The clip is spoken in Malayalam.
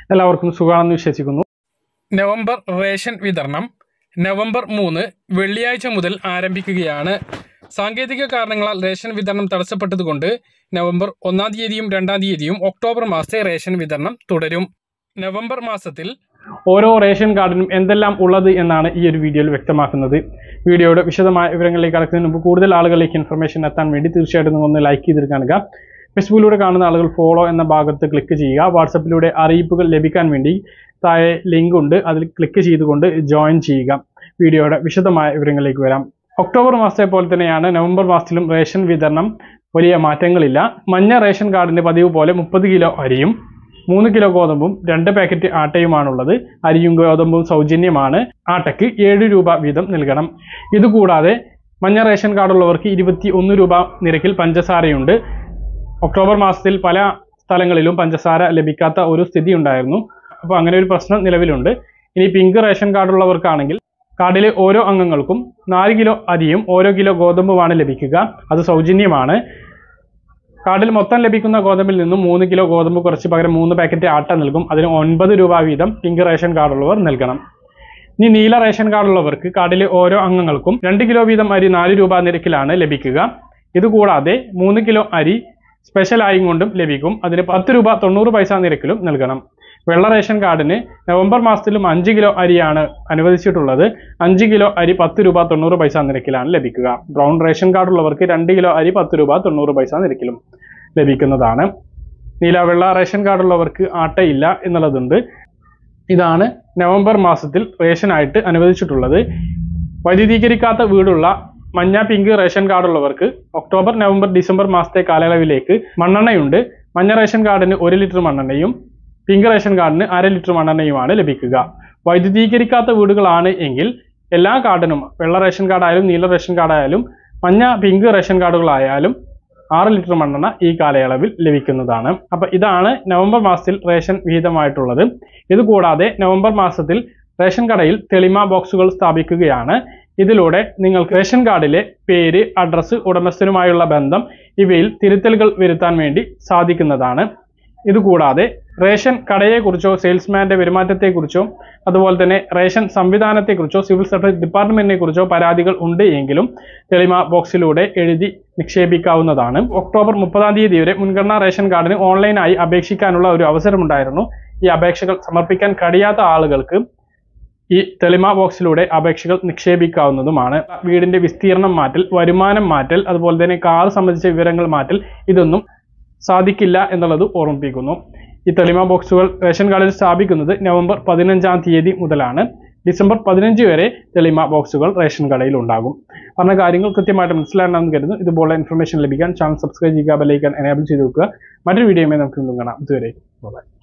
എല്ലാവർക്കും സുഖമാണെന്ന് വിശ്വസിക്കുന്നു നവംബർ റേഷൻ വിതരണം നവംബർ മൂന്ന് വെള്ളിയാഴ്ച മുതൽ ആരംഭിക്കുകയാണ് സാങ്കേതിക കാരണങ്ങളാൽ റേഷൻ വിതരണം തടസ്സപ്പെട്ടതുകൊണ്ട് നവംബർ ഒന്നാം തീയതിയും രണ്ടാം തീയതിയും ഒക്ടോബർ മാസത്തെ റേഷൻ വിതരണം തുടരും നവംബർ മാസത്തിൽ ഓരോ റേഷൻ കാർഡിനും എന്തെല്ലാം ഉള്ളത് എന്നാണ് ഈ ഒരു വീഡിയോയിൽ വ്യക്തമാക്കുന്നത് വീഡിയോയുടെ വിശദമായ വിവരങ്ങളിലേക്ക് കടക്കുന്നതിന് മുമ്പ് കൂടുതൽ ആളുകളിലേക്ക് ഇൻഫർമേഷൻ എത്താൻ വേണ്ടി തീർച്ചയായിട്ടും നിങ്ങൾ ഒന്ന് ലൈക്ക് ചെയ്തിട്ട് കാണുക ഫേസ്ബുക്കിലൂടെ കാണുന്ന ആളുകൾ ഫോളോ എന്ന ഭാഗത്ത് ക്ലിക്ക് ചെയ്യുക വാട്സപ്പിലൂടെ അറിയിപ്പുകൾ ലഭിക്കാൻ വേണ്ടി താഴെ ലിങ്ക് ഉണ്ട് അതിൽ ക്ലിക്ക് ചെയ്തുകൊണ്ട് ജോയിൻ ചെയ്യുക വീഡിയോയുടെ വിശദമായ വിവരങ്ങളിലേക്ക് വരാം ഒക്ടോബർ മാസത്തെ പോലെ തന്നെയാണ് നവംബർ മാസത്തിലും റേഷൻ വിതരണം വലിയ മാറ്റങ്ങളില്ല മഞ്ഞ റേഷൻ കാർഡിന്റെ പതിവ് പോലെ മുപ്പത് കിലോ അരിയും മൂന്ന് കിലോ ഗോതമ്പും രണ്ട് പാക്കറ്റ് ആട്ടയുമാണുള്ളത് അരിയും ഗോതമ്പും സൗജന്യമാണ് ആട്ടയ്ക്ക് ഏഴ് രൂപ വീതം നൽകണം ഇതുകൂടാതെ മഞ്ഞ റേഷൻ കാർഡുള്ളവർക്ക് ഇരുപത്തി ഒന്ന് രൂപ നിരക്കിൽ പഞ്ചസാരയുണ്ട് ഒക്ടോബർ മാസത്തിൽ പല സ്ഥലങ്ങളിലും പഞ്ചസാര ലഭിക്കാത്ത ഒരു സ്ഥിതി ഉണ്ടായിരുന്നു അപ്പോൾ അങ്ങനെ ഒരു പ്രശ്നം നിലവിലുണ്ട് ഇനി പിങ്ക് റേഷൻ കാർഡുള്ളവർക്കാണെങ്കിൽ കാർഡിലെ ഓരോ അംഗങ്ങൾക്കും നാല് കിലോ അരിയും ഓരോ കിലോ ഗോതമ്പുമാണ് ലഭിക്കുക അത് സൗജന്യമാണ് കാർഡിൽ മൊത്തം ലഭിക്കുന്ന ഗോതമ്പിൽ നിന്നും മൂന്ന് കിലോ ഗോതമ്പ് കുറച്ച് പകരം മൂന്ന് പാക്കറ്റ് ആട്ട നൽകും അതിന് ഒൻപത് രൂപ വീതം പിങ്ക് റേഷൻ കാർഡുള്ളവർ നൽകണം ഇനി നീല റേഷൻ കാർഡുള്ളവർക്ക് കാർഡിലെ ഓരോ അംഗങ്ങൾക്കും രണ്ട് കിലോ വീതം അരി നാല് രൂപ നിരക്കിലാണ് ലഭിക്കുക ഇതുകൂടാതെ മൂന്ന് കിലോ അരി സ്പെഷ്യൽ ആയും കൊണ്ടും ലഭിക്കും അതിന് പത്ത് രൂപ തൊണ്ണൂറ് പൈസ നിരക്കിലും നൽകണം വെള്ള റേഷൻ കാർഡിന് നവംബർ മാസത്തിലും അഞ്ച് കിലോ അരിയാണ് അനുവദിച്ചിട്ടുള്ളത് അഞ്ച് കിലോ അരി പത്ത് രൂപ തൊണ്ണൂറ് പൈസ നിരക്കിലാണ് ലഭിക്കുക ബ്രൗൺ റേഷൻ കാർഡുള്ളവർക്ക് രണ്ട് കിലോ അരി പത്ത് രൂപ തൊണ്ണൂറ് പൈസ നിരക്കിലും ലഭിക്കുന്നതാണ് നീല വെള്ള റേഷൻ കാർഡുള്ളവർക്ക് ആട്ടയില്ല എന്നുള്ളതുണ്ട് ഇതാണ് നവംബർ മാസത്തിൽ റേഷനായിട്ട് അനുവദിച്ചിട്ടുള്ളത് വൈദ്യുതീകരിക്കാത്ത വീടുള്ള മഞ്ഞ പിങ്ക് റേഷൻ കാർഡുള്ളവർക്ക് ഒക്ടോബർ നവംബർ ഡിസംബർ മാസത്തെ കാലയളവിലേക്ക് മണ്ണെണ്ണയുണ്ട് മഞ്ഞ റേഷൻ കാർഡിന് ഒരു ലിറ്റർ മണ്ണെണ്ണയും പിങ്ക് റേഷൻ കാർഡിന് അര ലിറ്റർ മണ്ണെണ്ണയുമാണ് ലഭിക്കുക വൈദ്യുതീകരിക്കാത്ത വീടുകളാണ് എങ്കിൽ എല്ലാ കാർഡിനും വെള്ള റേഷൻ കാർഡായാലും നീല റേഷൻ കാർഡായാലും മഞ്ഞ പിങ്ക് റേഷൻ കാർഡുകളായാലും ആറ് ലിറ്റർ മണ്ണെണ്ണ ഈ കാലയളവിൽ ലഭിക്കുന്നതാണ് അപ്പൊ ഇതാണ് നവംബർ മാസത്തിൽ റേഷൻ വിഹിതമായിട്ടുള്ളത് ഇത് കൂടാതെ നവംബർ മാസത്തിൽ റേഷൻ കടയിൽ തെളിമ ബോക്സുകൾ സ്ഥാപിക്കുകയാണ് ഇതിലൂടെ നിങ്ങൾക്ക് റേഷൻ കാർഡിലെ പേര് അഡ്രസ്സ് ഉടമസ്ഥനുമായുള്ള ബന്ധം ഇവയിൽ തിരുത്തലുകൾ വരുത്താൻ വേണ്ടി സാധിക്കുന്നതാണ് ഇതുകൂടാതെ റേഷൻ കടയെക്കുറിച്ചോ സെയിൽസ്മാന്റെ പെരുമാറ്റത്തെക്കുറിച്ചോ അതുപോലെ തന്നെ റേഷൻ സംവിധാനത്തെക്കുറിച്ചോ സിവിൽ സപ്ലൈസ് ഡിപ്പാർട്ട്മെന്റിനെ കുറിച്ചോ പരാതികൾ ഉണ്ട് എങ്കിലും തെളിമ ബോക്സിലൂടെ എഴുതി നിക്ഷേപിക്കാവുന്നതാണ് ഒക്ടോബർ മുപ്പതാം തീയതി വരെ മുൻഗണനാ റേഷൻ കാർഡിന് ഓൺലൈനായി അപേക്ഷിക്കാനുള്ള ഒരു അവസരമുണ്ടായിരുന്നു ഈ അപേക്ഷകൾ സമർപ്പിക്കാൻ കഴിയാത്ത ആളുകൾക്ക് ഈ തെളിമ ബോക്സിലൂടെ അപേക്ഷകൾ നിക്ഷേപിക്കാവുന്നതുമാണ് വീടിന്റെ വിസ്തീർണം മാറ്റൽ വരുമാനം മാറ്റൽ അതുപോലെ തന്നെ കാർ സംബന്ധിച്ച വിവരങ്ങൾ മാറ്റൽ ഇതൊന്നും സാധിക്കില്ല എന്നുള്ളത് ഓർമ്മിപ്പിക്കുന്നു ഈ തെളിമ ബോക്സുകൾ റേഷൻ കാർഡിൽ സ്ഥാപിക്കുന്നത് നവംബർ പതിനഞ്ചാം തീയതി മുതലാണ് ഡിസംബർ പതിനഞ്ച് വരെ തെളിമ ബോക്സുകൾ റേഷൻ കടയിൽ ഉണ്ടാകും പറഞ്ഞ കാര്യങ്ങൾ കൃത്യമായിട്ട് മനസ്സിലാകണമെന്ന് കരുതുന്നു ഇതുപോലെ ഇൻഫർമേഷൻ ലഭിക്കാൻ ചാനൽ സബ്സ്ക്രൈബ് ചെയ്യുക ബെല്ലൈക്കൻ എനേബിൾ ചെയ്ത് വെക്കുക മറ്റൊരു വീഡിയോയുമായി നമുക്ക് വീണ്ടും കാണാം ഇതുവരെ ബൈ